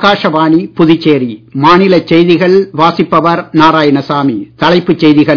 ஆகாஷவாணி புதுச்சேரி மாநில செய்திகள் வாசிப்பவர் நாராயணசாமி தலைப்புச் செய்திகள்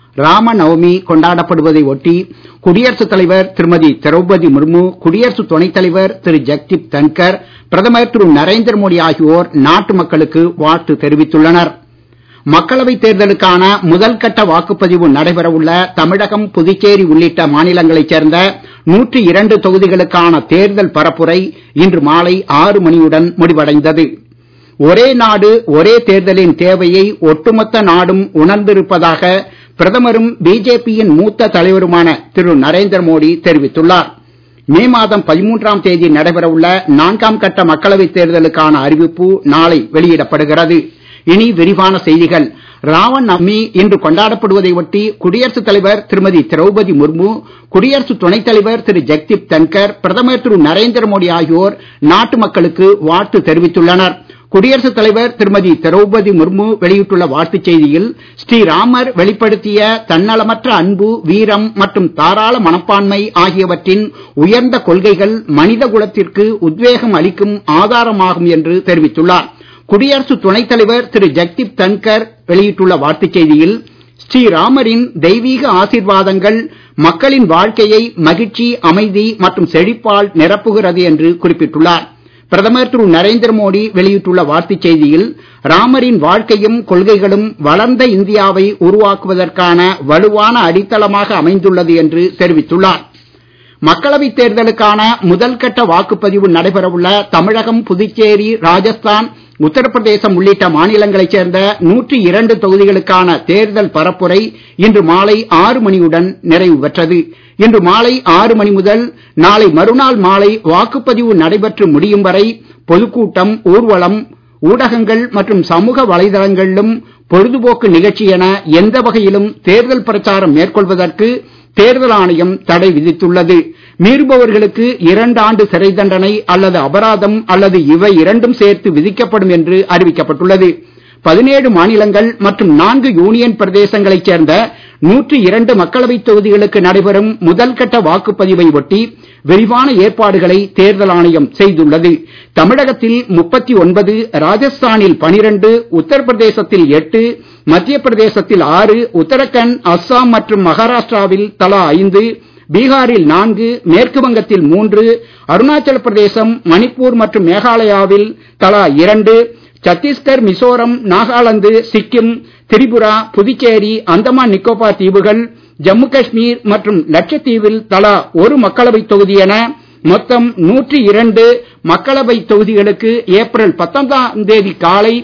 ராமநவமி கொண்டாடப்படுவதை ஒட்டி குடியரசுத் தலைவர் திருமதி திரௌபதி முர்மு குடியரசு துணைத் தலைவர் திரு ஜக்தீப் தன்கர் பிரதமர் திரு நரேந்திர மோடி ஆகியோர் நாட்டு மக்களுக்கு வாழ்த்து தெரிவித்துள்ளனர் மக்களவைத் தேர்தலுக்கான முதல் கட்ட வாக்குப்பதிவு நடைபெற உள்ள தமிழகம் புதுச்சேரி உள்ளிட்ட மாநிலங்களைச் சேர்ந்த நூற்றி இரண்டு தொகுதிகளுக்கான தேர்தல் பரப்புரை இன்று மாலை ஆறு மணியுடன் முடிவடைந்தது ஒரே நாடு ஒரே தேர்தலின் தேவையை ஒட்டுமொத்த நாடும் உணர்ந்திருப்பதாக பிரதமரும் பிஜேபியின் மூத்த தலைவருமான திரு நரேந்திர மோடி தெரிவித்துள்ளார் மே மாதம் பதிமூன்றாம் தேதி நடைபெற உள்ள நான்காம் கட்ட மக்களவைத் தேர்தலுக்கான அறிவிப்பு நாளை வெளியிடப்படுகிறது இனி விரிவான செய்திகள் ராவண் நவமி இன்று கொண்டாடப்படுவதை ஒட்டி குடியரசுத் தலைவர் திருமதி திரௌபதி முர்மு குடியரசு துணைத் தலைவர் திரு ஜக்தீப் தன்கர் பிரதமர் திரு நரேந்திர மோடி ஆகியோர் நாட்டு மக்களுக்கு வாழ்த்து தெரிவித்துள்ளனர் குடியரசுத் தலைவர் திருமதி திரௌபதி முர்மு வெளியிட்டுள்ள வாழ்த்துச் செய்தியில் ஸ்ரீராமர் வெளிப்படுத்திய தன்னலமற்ற அன்பு வீரம் மற்றும் தாராள மனப்பான்மை ஆகியவற்றின் உயர்ந்த கொள்கைகள் மனித குலத்திற்கு உத்வேகம் அளிக்கும் ஆதாரமாகும் என்று தெரிவித்துள்ளார் குடியரசு துணைத் தலைவர் திரு ஜக்தீப் தன்கர் வெளியிட்டுள்ள வாழ்த்துச் செய்தியில் ஸ்ரீராமரின் தெய்வீக ஆசீர்வாதங்கள் மக்களின் வாழ்க்கையை மகிழ்ச்சி அமைதி மற்றும் செழிப்பால் நிரப்புகிறது என்று குறிப்பிட்டுள்ளார் பிரதமர் திரு நரேந்திர மோடி வெளியிட்டுள்ள வாழ்த்துச் செய்தியில் ராமரின் வாழ்க்கையும் கொள்கைகளும் வளர்ந்த இந்தியாவை உருவாக்குவதற்கான வலுவான அடித்தளமாக அமைந்துள்ளது என்று தெரிவித்துள்ளார் மக்களவைத் தேர்தலுக்கான முதல் கட்ட வாக்குப்பதிவு நடைபெற உள்ள தமிழகம் புதுச்சேரி ராஜஸ்தான் உத்தரப்பிரதேசம் உள்ளிட்ட மாநிலங்களைச் சேர்ந்த நூற்றி இரண்டு தொகுதிகளுக்கான தேர்தல் பரப்புரை இன்று மாலை ஆறு மணியுடன் நிறைவு பெற்றது இன்று மாலை ஆறு மணி முதல் நாளை மறுநாள் மாலை வாக்குப்பதிவு நடைபெற்று முடியும் வரை பொதுக்கூட்டம் ஊர்வலம் ஊடகங்கள் மற்றும் சமூக வலைதளங்களிலும் பொழுதுபோக்கு நிகழ்ச்சி என எந்த வகையிலும் தேர்தல் பிரச்சாரம் மேற்கொள்வதற்கு தேர்தல் ஆணையம் தடை விதித்துள்ளது மீறுபவர்களுக்கு இரண்டு ஆண்டு சிறை தண்டனை அல்லது அபராதம் அல்லது இவை இரண்டும் சேர்த்து விதிக்கப்படும் என்று அறிவிக்கப்பட்டுள்ளது பதினேழு மாநிலங்கள் மற்றும் நான்கு யூனியன் பிரதேசங்களைச் சேர்ந்த நூற்றி இரண்டு மக்களவைத் தொகுதிகளுக்கு நடைபெறும் முதல் கட்ட வாக்குப்பதிவை ஒட்டி விரிவான ஏற்பாடுகளை தேர்தல் ஆணையம் செய்துள்ளது தமிழகத்தில் முப்பத்தி ஒன்பது ராஜஸ்தானில் பனிரெண்டு உத்தரப்பிரதேசத்தில் எட்டு மத்திய பிரதேசத்தில் ஆறு உத்தராகண்ட் அஸ்ஸாம் மற்றும் மகாராஷ்டிராவில் தலா ஐந்து பீகாரில் நான்கு மேற்கு வங்கத்தில் மூன்று அருணாச்சல பிரதேசம் மணிப்பூர் மற்றும் மேகாலயாவில் தலா இரண்டு சத்தீஸ்கர் மிசோரம் நாகாலாந்து சிக்கிம் திரிபுரா புதுச்சேரி அந்தமான் நிக்கோபார் தீவுகள் ஜம்மு காஷ்மீர் மற்றும் லட்சத்தீவில் தலா ஒரு மக்களவைத் தொகுதி என மொத்தம் நூற்றி இரண்டு மக்களவைத் தொகுதிகளுக்கு ஏப்ரல் பத்தொன்பதாம் தேதி காலை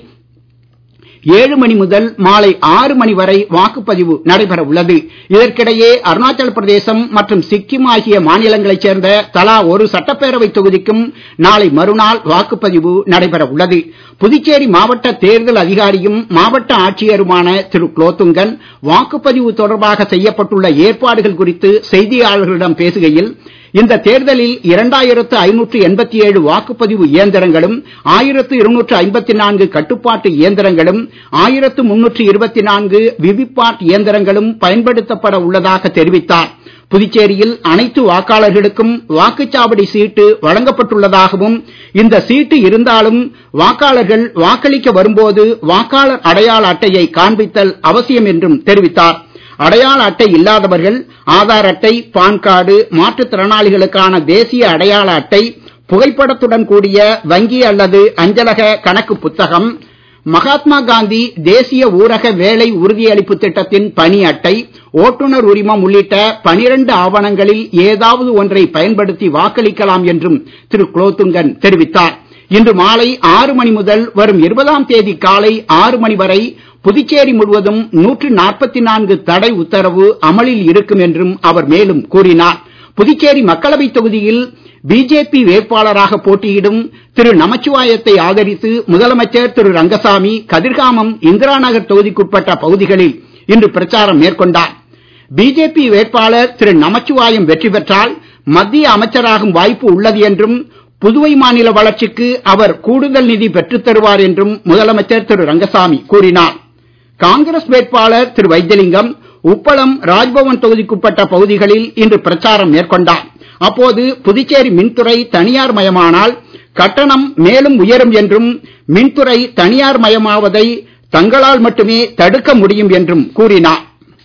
ஏழு மணி முதல் மாலை ஆறு மணி வரை வாக்குப்பதிவு நடைபெற உள்ளது இதற்கிடையே அருணாச்சல பிரதேசம் மற்றும் சிக்கிம் ஆகிய மாநிலங்களைச் சேர்ந்த தலா ஒரு சட்டப்பேரவை தொகுதிக்கும் நாளை மறுநாள் வாக்குப்பதிவு நடைபெற உள்ளது புதுச்சேரி மாவட்ட தேர்தல் அதிகாரியும் மாவட்ட ஆட்சியருமான திரு குலோத்துங்கன் வாக்குப்பதிவு தொடர்பாக செய்யப்பட்டுள்ள ஏற்பாடுகள் குறித்து செய்தியாளர்களிடம் பேசுகையில் இந்த தேர்தலில் இரண்டாயிரத்து ஐநூற்று எண்பத்தி ஏழு வாக்குப்பதிவு இயந்திரங்களும் ஆயிரத்து இருநூற்று ஐம்பத்தி நான்கு கட்டுப்பாட்டு இயந்திரங்களும் ஆயிரத்து முன்னூற்று இருபத்தி நான்கு விவிபாட் இயந்திரங்களும் பயன்படுத்தப்பட உள்ளதாக தெரிவித்தார் புதுச்சேரியில் அனைத்து வாக்காளர்களுக்கும் வாக்குச்சாவடி சீட்டு வழங்கப்பட்டுள்ளதாகவும் இந்த சீட்டு இருந்தாலும் வாக்காளர்கள் வாக்களிக்க வரும்போது வாக்காளர் அடையாள அட்டையை காண்பித்தல் அவசியம் என்றும் தெரிவித்தார் அடையாள அட்டை இல்லாதவர்கள் ஆதார் அட்டை பான் கார்டு மாற்றுத்திறனாளிகளுக்கான தேசிய அடையாள அட்டை புகைப்படத்துடன் கூடிய வங்கி அல்லது அஞ்சலக கணக்கு புத்தகம் மகாத்மா காந்தி தேசிய ஊரக வேலை உறுதியளிப்பு திட்டத்தின் பணி அட்டை ஓட்டுநர் உரிமம் உள்ளிட்ட பனிரண்டு ஆவணங்களில் ஏதாவது ஒன்றை பயன்படுத்தி வாக்களிக்கலாம் என்றும் திரு குலோத்துங்கன் தெரிவித்தார் இன்று மாலை ஆறு மணி முதல் வரும் இருபதாம் தேதி காலை ஆறு மணி வரை புதுச்சேரி முழுவதும் நூற்று நாற்பத்தி நான்கு தடை உத்தரவு அமலில் இருக்கும் என்றும் அவர் மேலும் கூறினார் புதுச்சேரி மக்களவைத் தொகுதியில் பிஜேபி வேட்பாளராக போட்டியிடும் திரு நமச்சிவாயத்தை ஆதரித்து முதலமைச்சர் திரு ரங்கசாமி கதிர்காமம் இந்திரா நகர் தொகுதிக்குட்பட்ட பகுதிகளில் இன்று பிரச்சாரம் மேற்கொண்டார் பிஜேபி வேட்பாளர் திரு நமச்சிவாயம் வெற்றி பெற்றால் மத்திய அமைச்சராகும் வாய்ப்பு உள்ளது என்றும் புதுவை மாநில வளர்ச்சிக்கு அவர் கூடுதல் நிதி பெற்றுத் தருவார் என்றும் முதலமைச்சர் திரு ரங்கசாமி கூறினார் காங்கிரஸ் வேட்பாளர் திரு வைத்திலிங்கம் உப்பளம் ராஜ்பவன் தொகுதிக்குட்பட்ட பகுதிகளில் இன்று பிரச்சாரம் மேற்கொண்டார் அப்போது புதுச்சேரி மின்துறை தனியார் மயமானால் கட்டணம் மேலும் உயரும் என்றும் மின்துறை தனியார் மயமாவதை தங்களால் மட்டுமே தடுக்க முடியும் என்றும் கூறினார்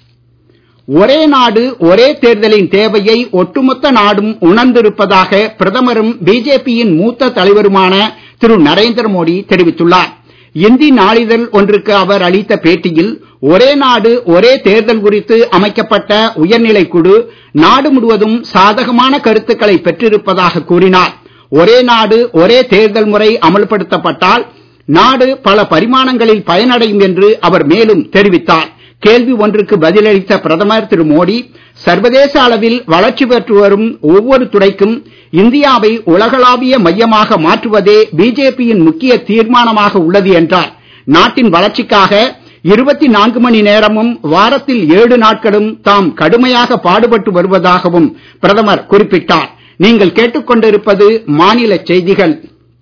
ஒரே நாடு ஒரே தேர்தலின் தேவையை ஒட்டுமொத்த நாடும் உணர்ந்திருப்பதாக பிரதமரும் பிஜேபியின் மூத்த தலைவருமான திரு நரேந்திர மோடி தெரிவித்துள்ளார் இந்தி நாளிதழ் ஒன்றுக்கு அவர் அளித்த பேட்டியில் ஒரே நாடு ஒரே தேர்தல் குறித்து அமைக்கப்பட்ட உயர்நிலை குழு நாடு முழுவதும் சாதகமான கருத்துக்களை பெற்றிருப்பதாக கூறினார் ஒரே நாடு ஒரே தேர்தல் முறை அமல்படுத்தப்பட்டால் நாடு பல பரிமாணங்களில் பயனடையும் என்று அவர் மேலும் தெரிவித்தார் கேள்வி ஒன்றுக்கு பதிலளித்த பிரதமர் திரு மோடி சர்வதேச அளவில் வளர்ச்சி பெற்று வரும் ஒவ்வொரு துறைக்கும் இந்தியாவை உலகளாவிய மையமாக மாற்றுவதே பிஜேபியின் முக்கிய தீர்மானமாக உள்ளது என்றார் நாட்டின் வளர்ச்சிக்காக இருபத்தி நான்கு மணி நேரமும் வாரத்தில் ஏழு நாட்களும் தாம் கடுமையாக பாடுபட்டு வருவதாகவும் பிரதமர் குறிப்பிட்டார் நீங்கள் கேட்டுக்கொண்டிருப்பது மாநில செய்திகள்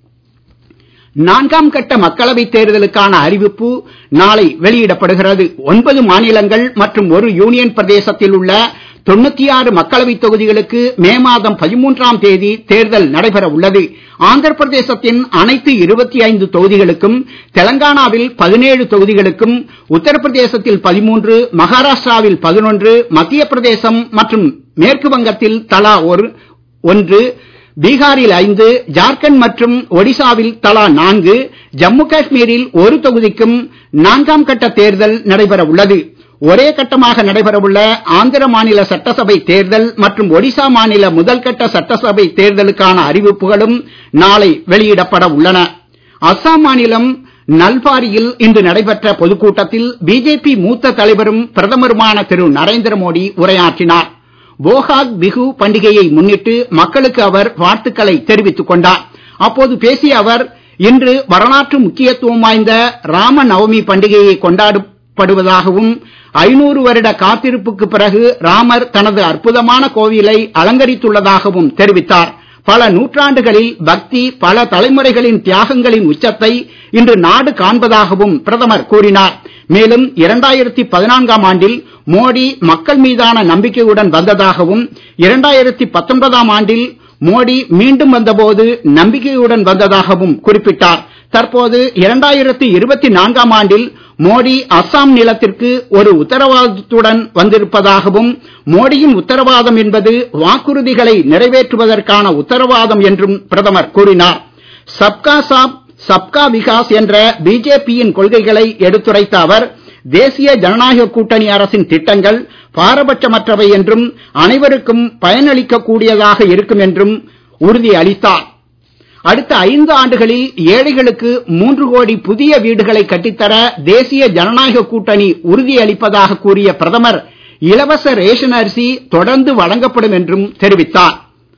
நான்காம் கட்ட மக்களவைத் தேர்தலுக்கான அறிவிப்பு நாளை வெளியிடப்படுகிறது ஒன்பது மாநிலங்கள் மற்றும் ஒரு யூனியன் பிரதேசத்தில் உள்ள தொண்ணூத்தி ஆறு மக்களவைத் தொகுதிகளுக்கு மே மாதம் பதிமூன்றாம் தேதி தேர்தல் நடைபெற உள்ளது ஆந்திர பிரதேசத்தின் அனைத்து இருபத்தி ஐந்து தொகுதிகளுக்கும் தெலங்கானாவில் பதினேழு தொகுதிகளுக்கும் உத்தரப்பிரதேசத்தில் பதிமூன்று மகாராஷ்டிராவில் பதினொன்று மத்திய பிரதேசம் மற்றும் மேற்கு வங்கத்தில் தலா ஒரு ஒன்று பீகாரில் ஐந்து ஜார்க்கண்ட் மற்றும் ஒடிசாவில் தலா நான்கு ஜம்மு காஷ்மீரில் ஒரு தொகுதிக்கும் நான்காம் கட்ட தேர்தல் நடைபெற உள்ளது ஒரே கட்டமாக நடைபெறவுள்ள ஆந்திர மாநில சட்டசபை தேர்தல் மற்றும் ஒடிசா மாநில முதல் கட்ட சட்டசபை தேர்தலுக்கான அறிவிப்புகளும் நாளை வெளியிடப்பட உள்ளன அஸ்ஸாம் மாநிலம் நல்பாரியில் இன்று நடைபெற்ற பொதுக்கூட்டத்தில் பிஜேபி மூத்த தலைவரும் பிரதமருமான திரு நரேந்திர மோடி உரையாற்றினார் போகாக் பிகு பண்டிகையை முன்னிட்டு மக்களுக்கு அவர் வாழ்த்துக்களை தெரிவித்துக் கொண்டார் அப்போது பேசிய அவர் இன்று வரலாற்று முக்கியத்துவம் வாய்ந்த ராம நவமி பண்டிகையை கொண்டாடப்படுவதாகவும் ஐநூறு வருட காத்திருப்புக்கு பிறகு ராமர் தனது அற்புதமான கோவிலை அலங்கரித்துள்ளதாகவும் தெரிவித்தார் பல நூற்றாண்டுகளில் பக்தி பல தலைமுறைகளின் தியாகங்களின் உச்சத்தை இன்று நாடு காண்பதாகவும் பிரதமர் கூறினார் மேலும் இரண்டாயிரத்தி பதினான்காம் ஆண்டில் மோடி மக்கள் மீதான நம்பிக்கையுடன் வந்ததாகவும் இரண்டாயிரத்தி பத்தொன்பதாம் ஆண்டில் மோடி மீண்டும் வந்தபோது நம்பிக்கையுடன் வந்ததாகவும் குறிப்பிட்டார் தற்போது இரண்டாயிரத்தி இருபத்தி நான்காம் ஆண்டில் மோடி அஸ்ஸாம் நிலத்திற்கு ஒரு உத்தரவாதத்துடன் வந்திருப்பதாகவும் மோடியின் உத்தரவாதம் என்பது வாக்குறுதிகளை நிறைவேற்றுவதற்கான உத்தரவாதம் என்றும் பிரதமர் கூறினார் சப்கா சாப் சப்கா விகாஸ் என்ற பிஜேபியின் கொள்கைகளை எடுத்துரைத்த அவர் தேசிய ஜனநாயக கூட்டணி அரசின் திட்டங்கள் பாரபட்சமற்றவை என்றும் அனைவருக்கும் பயனளிக்க கூடியதாக இருக்கும் என்றும் உறுதி அளித்தார் அடுத்த ஐந்து ஆண்டுகளில் ஏழைகளுக்கு மூன்று கோடி புதிய வீடுகளை கட்டித்தர தேசிய ஜனநாயக கூட்டணி உறுதியளிப்பதாக கூறிய பிரதமர் இலவச ரேஷன் அரிசி தொடர்ந்து வழங்கப்படும் என்றும் தெரிவித்தார்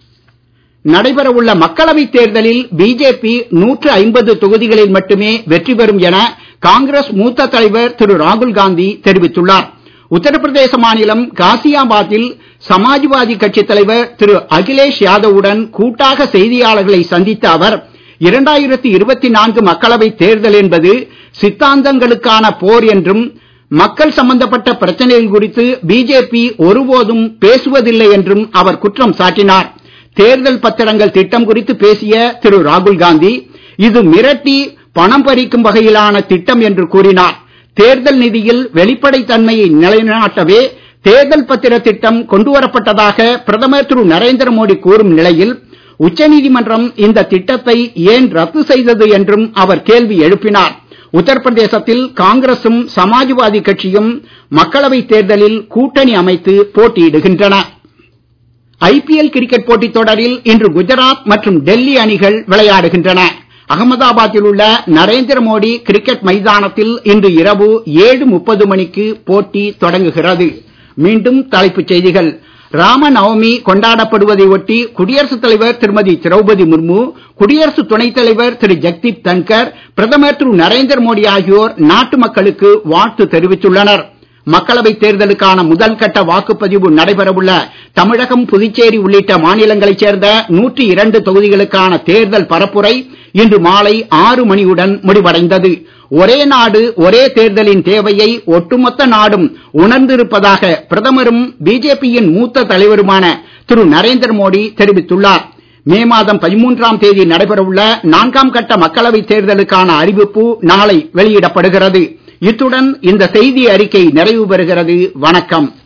நடைபெறவுள்ள மக்களவைத் தேர்தலில் பிஜேபி நூற்று ஐம்பது தொகுதிகளில் மட்டுமே வெற்றி பெறும் என காங்கிரஸ் மூத்த தலைவர் திரு ராகுல் காந்தி தெரிவித்துள்ளார் உத்தரப்பிரதேச மாநிலம் காசியாபாத்தில் சமாஜ்வாதி கட்சித் தலைவர் திரு அகிலேஷ் யாதவுடன் கூட்டாக செய்தியாளர்களை சந்தித்த அவர் இரண்டாயிரத்தி இருபத்தி நான்கு மக்களவைத் தேர்தல் என்பது சித்தாந்தங்களுக்கான போர் என்றும் மக்கள் சம்பந்தப்பட்ட பிரச்சனைகள் குறித்து பிஜேபி ஒருபோதும் பேசுவதில்லை என்றும் அவர் குற்றம் சாட்டினார் தேர்தல் பத்திரங்கள் திட்டம் குறித்து பேசிய திரு ராகுல் காந்தி இது மிரட்டி பணம் பறிக்கும் வகையிலான திட்டம் என்று கூறினார் தேர்தல் நிதியில் வெளிப்படைத் தன்மையை நிலைநாட்டவே தேர்தல் பத்திர திட்டம் கொண்டுவரப்பட்டதாக பிரதமர் திரு நரேந்திர மோடி கூறும் நிலையில் உச்சநீதிமன்றம் இந்த திட்டத்தை ஏன் ரத்து செய்தது என்றும் அவர் கேள்வி எழுப்பினார் உத்தரப்பிரதேசத்தில் காங்கிரசும் சமாஜ்வாதி கட்சியும் மக்களவைத் தேர்தலில் கூட்டணி அமைத்து போட்டியிடுகின்றன ஐபிஎல் கிரிக்கெட் போட்டித் தொடரில் இன்று குஜராத் மற்றும் டெல்லி அணிகள் விளையாடுகின்றன அகமதாபாத்தில் உள்ள நரேந்திர மோடி கிரிக்கெட் மைதானத்தில் இன்று இரவு ஏழு முப்பது மணிக்கு போட்டி தொடங்குகிறது மீண்டும் தலைப்புச் செய்திகள் ராம நவமி கொண்டாடப்படுவதை ஒட்டி குடியரசுத் தலைவர் திருமதி திரௌபதி முர்மு குடியரசு துணைத் தலைவர் திரு ஜெக்தீப் தன்கர் பிரதமர் திரு நரேந்திர மோடி ஆகியோர் நாட்டு மக்களுக்கு வாழ்த்து தெரிவித்துள்ளனர் மக்களவைத் தேர்தலுக்கான முதல் கட்ட வாக்குப்பதிவு நடைபெறவுள்ள தமிழகம் புதுச்சேரி உள்ளிட்ட மாநிலங்களைச் சேர்ந்த நூற்றி இரண்டு தொகுதிகளுக்கான தேர்தல் பரப்புரை இன்று மாலை ஆறு மணியுடன் முடிவடைந்தது ஒரே நாடு ஒரே தேர்தலின் தேவையை ஒட்டுமொத்த நாடும் உணர்ந்திருப்பதாக பிரதமரும் பிஜேபியின் மூத்த தலைவருமான திரு நரேந்திர மோடி தெரிவித்துள்ளார் மே மாதம் பதிமூன்றாம் தேதி நடைபெறவுள்ள நான்காம் கட்ட மக்களவைத் தேர்தலுக்கான அறிவிப்பு நாளை வெளியிடப்படுகிறது இத்துடன் இந்த செய்தி அறிக்கை நிறைவு பெறுகிறது வணக்கம்